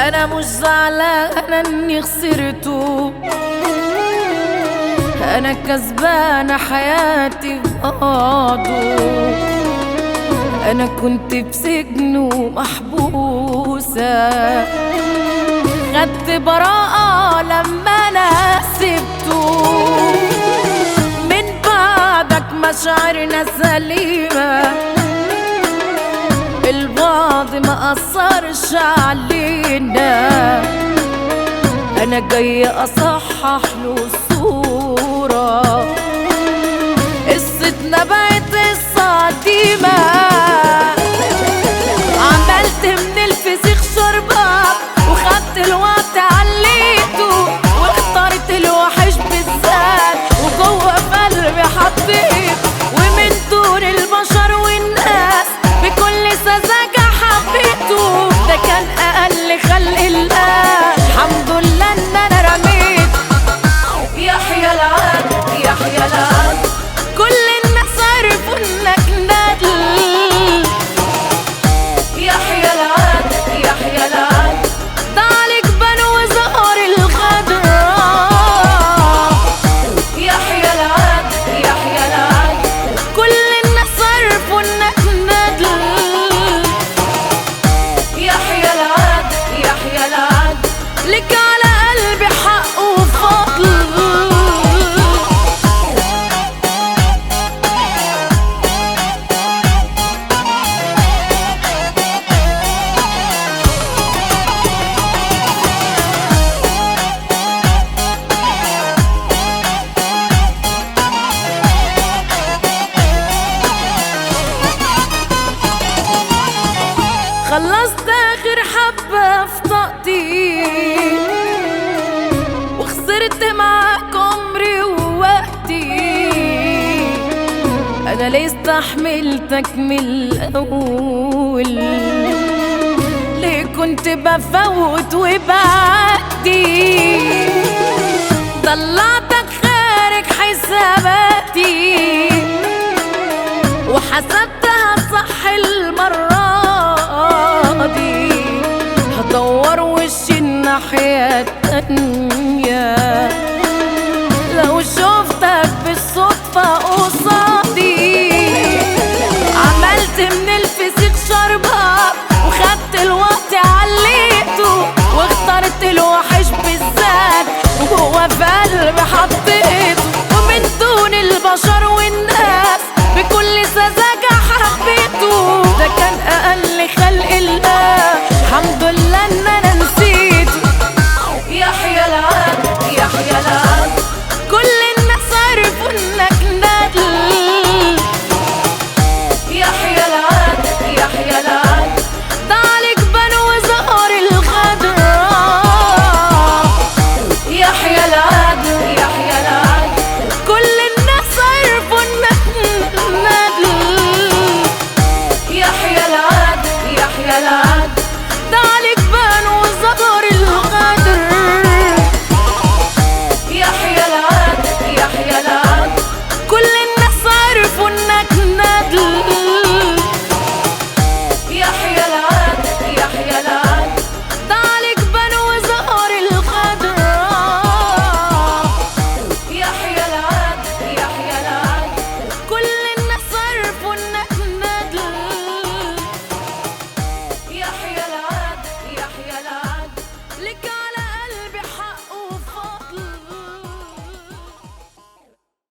انا مش زعلانه اني خسرته انا كسبانه حياتي بقعده انا كنت بسجن ومحبوسه خدت براءة لما انا سبته من بعدك مشاعرنا سليمة البعض ما أثرش علينا أنا جاي أصحح له الصورة قصتنا بقت قصة قديمة عملت من الفسيخ شربة وخدت الوقت عليته واخترت الوحش بالذات وجوه في قلبي حطيت ومن دون البشر والناس بكل سذاجة حبيته ده كان أقل خلق الله الحمد لله إن أنا رميت يحيى العاد يحيى العاد كل الناس عرفوا إنك ندل يحيى العاد يحيى العاد ده عليك بنو وزهر الغدران يحيى العاد يحيى العاد كل الناس عرفوا انك ندل يحيى العاد يحيى العاد لك على قلبي حق وفضل خلصت اخر حبة في طاقتي وخسرت معاك عمري ووقتي انا ليه استحملتك من الاول ليه كنت بفوت وبعدي طلعتك خارج حساباتي وحسبتها صح المرة دي هدور وشي الناحية التانية لو شفتك بالصدفة قصادي عملت من الفسيخ شربة وخدت الوقت عليته واخترت الوحش بالذات وهو في